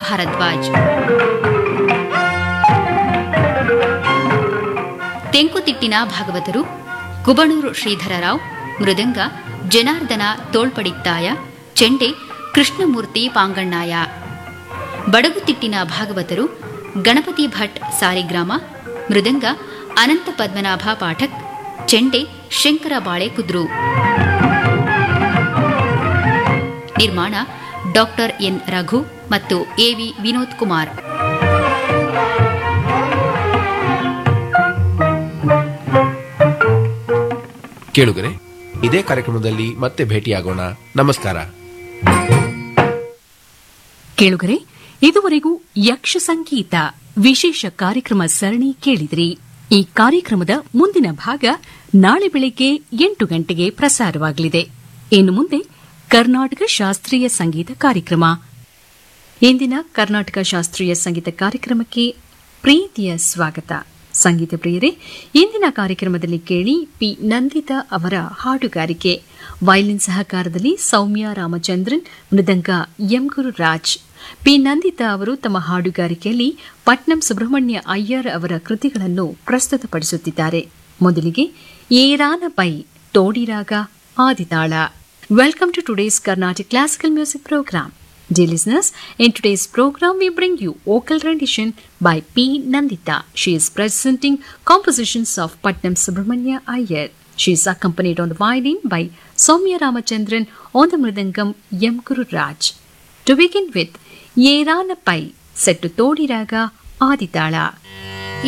ಭಾರದ್ವಾಜ್ ತೆಂಕುತಿಟ್ಟಿನ ಭಾಗವತರು ಕುಬಣೂರು ಶ್ರೀಧರರಾವ್ ಮೃದಂಗ ಜನಾರ್ದನ ತೋಳ್ಪಡಿತ್ತಾಯ ಚೆಂಡೆ ಕೃಷ್ಣಮೂರ್ತಿ ಪಾಂಗಣ್ಣಾಯ ಬಡಗುತಿಟ್ಟಿನ ಭಾಗವತರು ಗಣಪತಿ ಭಟ್ ಸಾರಿಗ್ರಾಮ ಮೃದಂಗ ಅನಂತ ಪದ್ಮನಾಭ ಪಾಠಕ್ ಚೆಂಡೆ ಶಂಕರ ಬಾಳೆ ಕುದ್ರು ನಿರ್ಮಾಣ ಡಾಕ್ಟರ್ ಎನ್ ರಘು ಮತ್ತು ಎವಿ ವಿನೋದ್ ಕುಮಾರ್ ಕೇಳುಗರೆ ಇದೇ ಕಾರ್ಯಕ್ರಮದಲ್ಲಿ ಮತ್ತೆ ಭೇಟಿಯಾಗೋಣ ನಮಸ್ಕಾರ ಕೇಳುಗರೆ ಇದುವರೆಗೂ ಯಕ್ಷ ಸಂಗೀತ ವಿಶೇಷ ಕಾರ್ಯಕ್ರಮ ಸರಣಿ ಕೇಳಿದ್ರಿ ಈ ಕಾರ್ಯಕ್ರಮದ ಮುಂದಿನ ಭಾಗ ನಾಳೆ ಬೆಳಿಗ್ಗೆ ಎಂಟು ಗಂಟೆಗೆ ಪ್ರಸಾರವಾಗಲಿದೆ ಇನ್ನು ಮುಂದೆ ಕರ್ನಾಟಕ ಶಾಸ್ತ್ರೀಯ ಸಂಗೀತ ಕಾರ್ಯಕ್ರಮ ಇಂದಿನ ಕರ್ನಾಟಕ ಶಾಸ್ತ್ರೀಯ ಸಂಗೀತ ಕಾರ್ಯಕ್ರಮಕ್ಕೆ ಪ್ರೀತಿಯ ಸ್ವಾಗತ ಸಂಗೀತ ಪ್ರಿಯರೇ ಇಂದಿನ ಕಾರ್ಯಕ್ರಮದಲ್ಲಿ ಕೇಳಿ ಪಿ ನಂದಿತಾ ಅವರ ಹಾಡುಗಾರಿಕೆ ವಯಲಿನ್ ಸಹಕಾರದಲ್ಲಿ ಸೌಮ್ಯ ರಾಮಚಂದ್ರನ್ ಮೃದಂಗ ಎಂ ಗುರುರಾಜ್ ಪಿ ನಂದಿತಾ ಅವರು ತಮ್ಮ ಹಾಡುಗಾರಿಕೆಯಲ್ಲಿ ಪಟ್ನಂ ಸುಬ್ರಹ್ಮಣ್ಯ ಅಯ್ಯರ್ ಅವರ ಕೃತಿಗಳನ್ನು ಪ್ರಸ್ತುತಪಡಿಸುತ್ತಿದ್ದಾರೆ ಮೊದಲಿಗೆ ಏರಾನ ಪೈ ತೋಡಿರಾಗ ಆದಿತಾಳ welcome to today's Carnatic classical music programme Dear listeners, in today's program we bring you vocal rendition by P. Nandita. She is presenting compositions of Patnam Subramanya Iyer. She is accompanied on the violin by Soumya Ramachandran on the mridangam Yam Guru Raj. To begin with, Yerana Pai, set to Todi Raga Aditala.